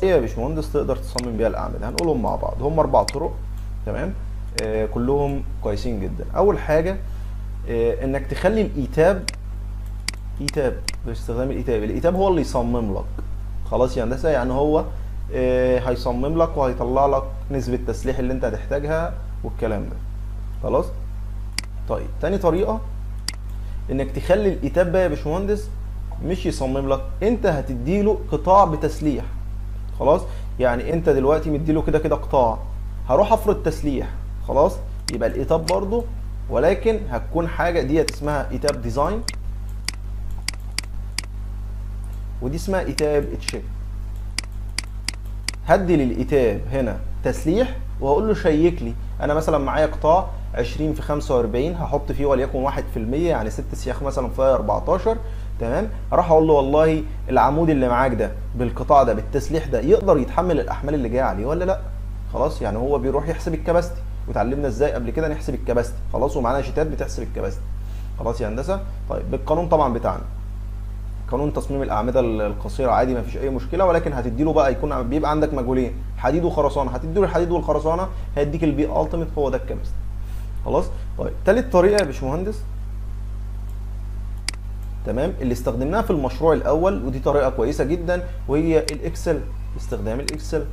ايه يا باشمهندس تقدر تصمم بيها الاعمده هنقولهم مع بعض هم اربع طرق تمام آه كلهم كويسين جدا اول حاجه آه انك تخلي الايتاب ايتاب باستخدام الايتاب الايتاب هو اللي يصمم لك خلاص يا هندسه يعني هو آه هيصمم لك وهيطلع لك نسبه التسليح اللي انت هتحتاجها والكلام ده خلاص طيب تاني طريقه انك تخلي الايتاب بقى يا باشمهندس مش يصمم لك انت هتديله قطاع بتسليح خلاص يعني انت دلوقتي مديله كده كده قطاع هروح افرض تسليح خلاص يبقى الايتاب برضو ولكن هتكون حاجه ديت اسمها ايتاب ديزاين ودي اسمها ايتاب اتشيك هدي للايتاب هنا تسليح وهقول له شيك لي انا مثلا معايا قطاع 20 في 45 هحط فيه وليكن 1% يعني 6 سياخ مثلا في 14 تمام اروح اقول له والله العمود اللي معاك ده بالقطاع ده بالتسليح ده يقدر يتحمل الاحمال اللي جايه عليه ولا لا خلاص يعني هو بيروح يحسب الكباستي وتعلمنا ازاي قبل كده نحسب الكباستي خلاص ومعانا شيتات بتحسب الكباستي خلاص يا هندسه طيب بالقانون طبعا بتاعنا قانون تصميم الاعمده القصيره عادي ما فيش اي مشكله ولكن هتدي له بقى يكون بيبقى عندك مجهولين حديد وخرسانه هتدي له الحديد والخرسانه هيديك البي التيميت هو ده الكباستي خلاص طيب تالت طريقه يا باشمهندس تمام اللي استخدمناها في المشروع الاول ودي طريقه كويسه جدا وهي الاكسل استخدام الاكسل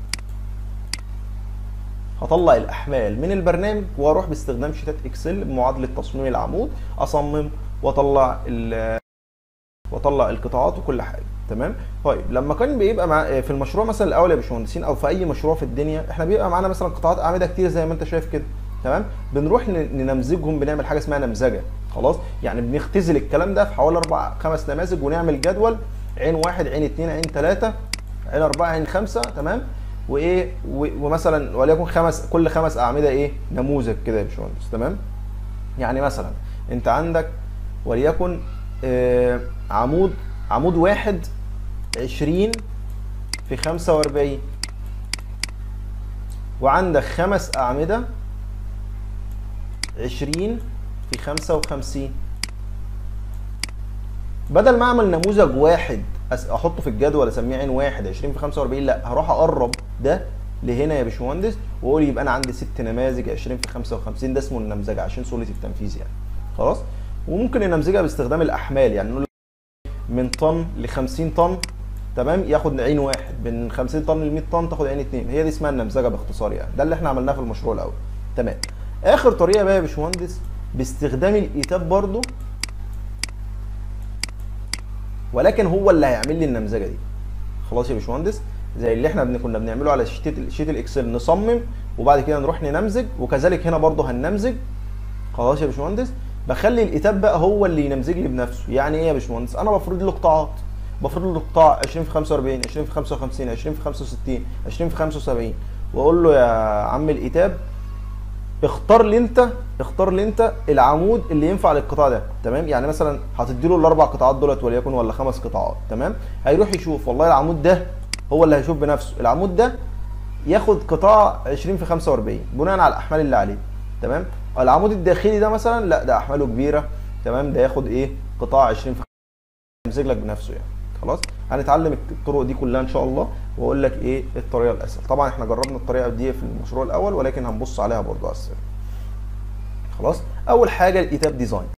هطلع الاحمال من البرنامج واروح باستخدام شيتات اكسل بمعادله تصميم العمود اصمم واطلع واطلع القطاعات وكل حاجه تمام طيب لما كان بيبقى مع في المشروع مثلا الاول يا باشمهندسين او في اي مشروع في الدنيا احنا بيبقى معانا مثلا قطاعات اعمده كتير زي ما انت شايف كده تمام بنروح ننمذجهم بنعمل حاجه اسمها نمذجه خلاص يعني بنختزل الكلام ده في حوالي اربع خمس نماذج ونعمل جدول عين واحد عين اثنين عين ثلاثه عين اربعه عين خمسه تمام وايه ومثلا وليكن خمس كل خمس اعمده ايه نموذج كده يا باشمهندس تمام يعني مثلا انت عندك وليكن آه عمود عمود واحد 20 في 45 وعندك خمس اعمده 20 في 55 بدل ما اعمل نموذج واحد احطه في الجدول اسميه عين واحد 20 في 45 لا هروح اقرب ده لهنا يا باشمهندس واقول يبقى انا عندي ست نماذج 20 في 55 ده اسمه النمذجه عشان سهوله التنفيذ يعني خلاص وممكن النمذجه باستخدام الاحمال يعني نقول من طن ل 50 طن تمام ياخد عين واحد من 50 طن ل 100 طن تاخد عين اثنين هي دي اسمها النمذجه باختصار يعني ده اللي احنا عملناه في المشروع الاول تمام اخر طريقه بقى يا باشمهندس باستخدام الايتاب برضو ولكن هو اللي هيعمل لي النمذجه دي خلاص يا باشمهندس زي اللي احنا كنا بنعمله على شيت شيت الاكسل نصمم وبعد كده نروح ننمذج وكذلك هنا برضو هننمذج خلاص يا باشمهندس بخلي الايتاب بقى هو اللي ينمذج لي بنفسه يعني ايه يا باشمهندس انا بفرض له قطاعات بفرض له قطاع 20 في 45 20 في 55 20 في 65 20 في 75 واقول له يا عم الايتاب اختار لي انت اختار لي انت العمود اللي ينفع للقطاع ده تمام يعني مثلا هتدي له الاربع قطاعات دولت وليكن ولا خمس قطاعات تمام هيروح يشوف والله العمود ده هو اللي هيشوف بنفسه العمود ده ياخد قطاع 20 في 45 بناء على الاحمال اللي عليه تمام العمود الداخلي ده مثلا لا ده احماله كبيره تمام ده ياخد ايه قطاع 20 في يمسك لك بنفسه يعني خلاص هنتعلم الطرق دي كلها ان شاء الله واقول لك ايه الطريقه الاسهل طبعا احنا جربنا الطريقه دي في المشروع الاول ولكن هنبص عليها برضو على السريع خلاص اول حاجه الايتاب ديزاين